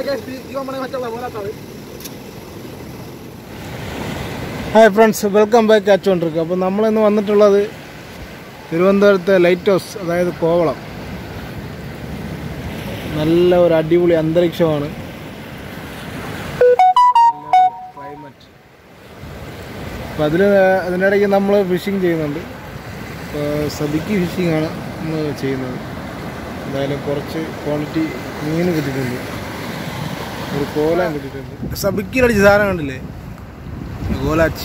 hi friends welcome back അച്ചുകൊണ്ടിരിക്കുക അപ്പോൾ നമ്മളിന്ന് വന്നിട്ടുള്ളത് തിരുവനന്തപുരത്തെ ലൈറ്റ് ഹൗസ് അതായത് കോവളം നല്ല ഒരു അടിപൊളി അന്തരീക്ഷമാണ് ക്ലൈമറ്റ് അപ്പോൾ അതിൽ അതിനിടയ്ക്ക് നമ്മൾ ഫിഷിങ് ചെയ്യുന്നുണ്ട് അപ്പോൾ സബിക്ക് ഫിഷിംഗ് ആണ് നമ്മൾ ചെയ്യുന്നത് എന്തായാലും കുറച്ച് ക്വാളിറ്റി മീൻ കിട്ടിയിട്ടുണ്ട് ഒരു കോലാൻ കിട്ടിയിട്ടുണ്ട് സബിക്കിലടിച്ച സാധനം കണ്ടില്ലേ ഗോലാച്ചി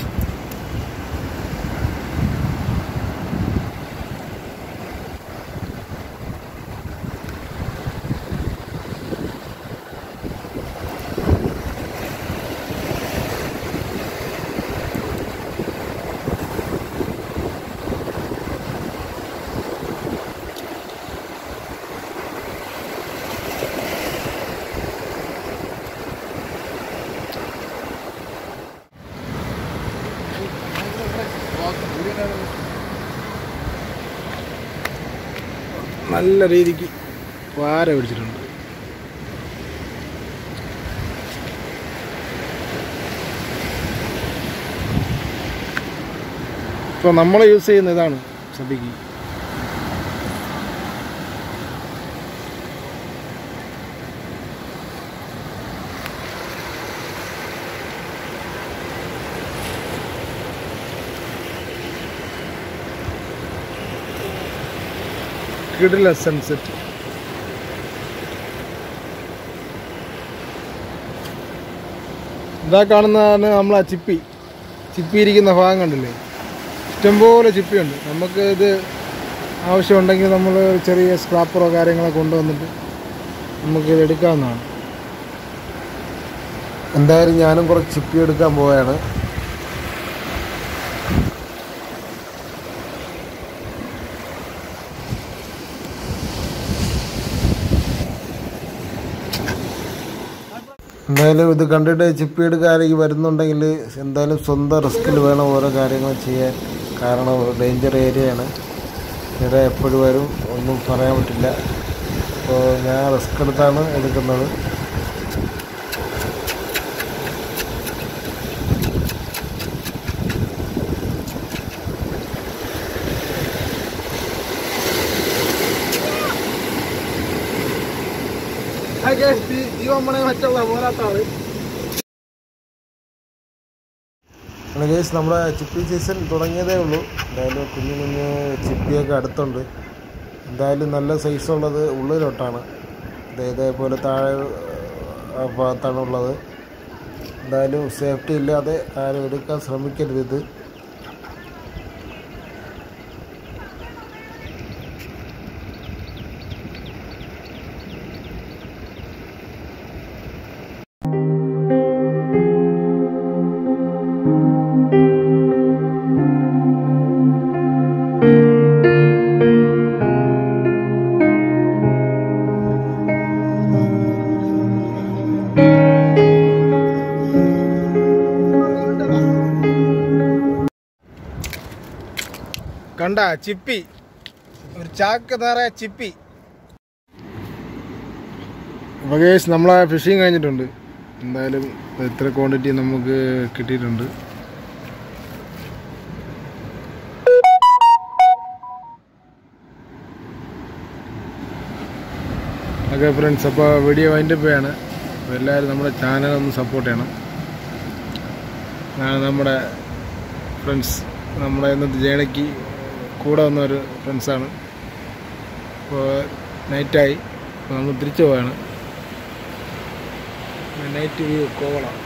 നല്ല രീതിക്ക് വാര പിടിച്ചിട്ടുണ്ട് ഇപ്പോൾ നമ്മൾ യൂസ് ചെയ്യുന്ന ഇതാണ് സബിക്ക് കിടില സൺസെറ്റ് ഇതാ കാണുന്നതാണ് നമ്മളെ ചിപ്പി ചിപ്പി ഇരിക്കുന്ന ഭാഗം കണ്ടില്ലേ ഇഷ്ടംപോലെ ചിപ്പിയുണ്ട് നമുക്ക് ഇത് ആവശ്യമുണ്ടെങ്കിൽ നമ്മൾ ഒരു ചെറിയ സ്ക്രാപ്പറോ കാര്യങ്ങളോ കൊണ്ടുവന്നിട്ട് നമുക്ക് ഇത് എടുക്കാവുന്നതാണ് എന്തായാലും ഞാനും കുറച്ച് ചിപ്പി എടുക്കാൻ പോവുകയാണ് എന്തായാലും ഇത് കണ്ടിട്ട് ചിപ്പി എടുക്കാനേക്ക് വരുന്നുണ്ടെങ്കിൽ എന്തായാലും സ്വന്തം റിസ്കിൽ വേണം ഓരോ കാര്യങ്ങൾ ചെയ്യാൻ കാരണം ഡേഞ്ചർ ഏരിയയാണ് ഇവിടെ എപ്പോഴും വരും ഒന്നും പറയാൻ പറ്റില്ല അപ്പോൾ ഞാൻ റിസ്ക് എടുത്താണ് എടുക്കുന്നത് ജീവൻ പണയം മറ്റുള്ള പോരാട്ടാണ് കേസ് നമ്മുടെ ചിപ്പി സീസൺ തുടങ്ങിയതേ ഉള്ളൂ എന്തായാലും കുഞ്ഞു കുഞ്ഞ് ചിപ്പിയൊക്കെ അടുത്തുണ്ട് എന്തായാലും നല്ല സൈസുള്ളത് ഉള്ളിലോട്ടാണ് ഇത് ഇതേപോലെ താഴെ ആ ഭാഗത്താണ് ഉള്ളത് എന്തായാലും സേഫ്റ്റി ഇല്ലാതെ ആരും എടുക്കാൻ ശ്രമിക്കരുത് ഇത് കണ്ട ചിപ്പി ഒരു ചാക്ക് നിറയെ ചിപ്പി അപ്പോൾ കേസ് നമ്മളെ ഫിഷിങ് കഴിഞ്ഞിട്ടുണ്ട് എന്തായാലും ഇത്ര ക്വാണ്ടിറ്റി നമുക്ക് കിട്ടിയിട്ടുണ്ട് ഓക്കെ ഫ്രണ്ട്സ് അപ്പോൾ വീഡിയോ വൈൻഡപ്പ് ചെയ്യാണ് അപ്പോൾ എല്ലാവരും നമ്മുടെ ചാനൽ ഒന്ന് സപ്പോർട്ട് ചെയ്യണം ഇതാണ് നമ്മുടെ ഫ്രണ്ട്സ് നമ്മുടെ ഇന്നത്തെ ജേണയ്ക്ക് കൂടെ വന്ന ഒരു ഫ്രണ്ട്സാണ് അപ്പോൾ നൈറ്റായി അപ്പോൾ നമ്മൾ തിരിച്ചു പോവാണ് നൈറ്റ് വ്യൂ കോവളം